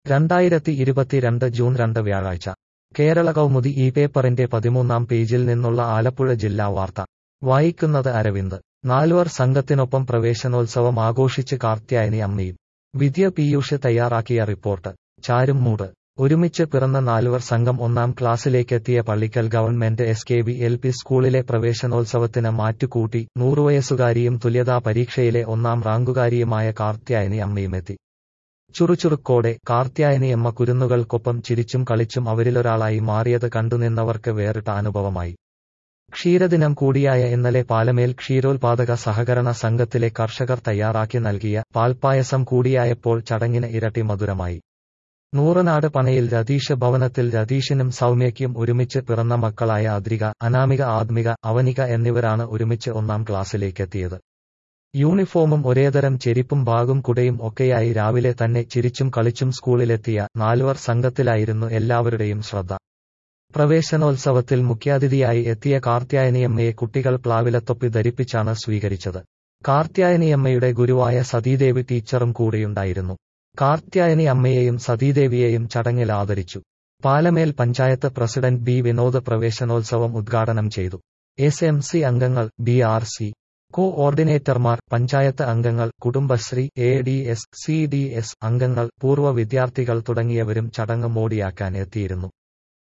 രണ്ടായിരത്തി ഇരുപത്തിരണ്ട് ജൂൺ രണ്ട് വ്യാഴാഴ്ച കേരള കൗമുദി ഈ പേപ്പറിന്റെ പതിമൂന്നാം പേജിൽ നിന്നുള്ള ആലപ്പുഴ ജില്ലാ വാർത്ത വായിക്കുന്നത് അരവിന്ദ് നാലുവർ സംഘത്തിനൊപ്പം പ്രവേശനോത്സവം ആഘോഷിച്ച് കാർത്യായനി അമ്മയും വിദ്യ പീയൂഷ് തയ്യാറാക്കിയ റിപ്പോർട്ട് ചാരും മൂട് ഒരുമിച്ച് പിറന്ന നാലുവർ സംഘം ഒന്നാം ക്ലാസ്സിലേക്കെത്തിയ Pallickal government S K V L P സ്കൂളിലെ പ്രവേശനോത്സവത്തിന് മാറ്റുകൂട്ടി നൂറുവയസ്സുകാരിയും തുല്യതാ പരീക്ഷയിലെ ഒന്നാം റാങ്കുകാരിയുമായ കാർത്യായനി അമ്മയുമെത്തി ചുറുചുറുക്കോടെ കാർത്യായനിയമ്മ കുരുന്നുകൾക്കൊപ്പം ചിരിച്ചും കളിച്ചും അവരിലൊരാളായി മാറിയത് കണ്ടുനിന്നവർക്ക് വേറിട്ട അനുഭവമായി ക്ഷീരദിനം കൂടിയായ ഇന്നലെ പാലമേൽ ക്ഷീരോത്പാദക സഹകരണ സംഘത്തിലെ കർഷകർ തയ്യാറാക്കി നൽകിയ പാൽപ്പായസം കൂടിയായപ്പോൾ ചടങ്ങിന് ഇരട്ടി മധുരമായി നൂറനാട് പണയിൽ രതീഷ് ഭവനത്തിൽ രതീഷിനും സൗമ്യയ്ക്കും ഒരുമിച്ച് പിറന്ന മക്കളായ അദ്രിക അനാമിക ആത്മിക അവനിക എന്നിവരാണ് ഒരുമിച്ച് ഒന്നാം ക്ലാസ്സിലേക്കെത്തിയത് യൂണിഫോമും ഒരേതരം ചെരിപ്പും ബാഗും കുടയും ഒക്കെയായി രാവിലെ തന്നെ ചിരിച്ചും കളിച്ചും സ്കൂളിലെത്തിയ നാലുവർ സംഘത്തിലായിരുന്നു എല്ലാവരുടെയും ശ്രദ്ധ പ്രവേശനോത്സവത്തിൽ മുഖ്യാതിഥിയായി എത്തിയ കാർത്യായനിയമ്മയെ കുട്ടികൾ പ്ലാവിലത്തൊപ്പി ധരിപ്പിച്ചാണ് സ്വീകരിച്ചത് കാർത്യായനിയമ്മയുടെ ഗുരുവായ സതീദേവി ടീച്ചറും കൂടെയുണ്ടായിരുന്നു കാർത്യായനി അമ്മയെയും സതീദേവിയെയും ചടങ്ങിൽ ആദരിച്ചു പാലമേൽ പഞ്ചായത്ത് പ്രസിഡന്റ് ബി വിനോദ് പ്രവേശനോത്സവം ഉദ്ഘാടനം ചെയ്തു എസ് എം സി അംഗങ്ങൾ ബി ആർ സി കോഓർഡിനേറ്റർമാർ പഞ്ചായത്ത് അംഗങ്ങൾ Kudumbashree A D S C D S അംഗങ്ങൾ പൂർവ്വ വിദ്യാർത്ഥികൾ തുടങ്ങിയവരും ചടങ്ങ് മോടിയാക്കാൻ എത്തിയിരുന്നു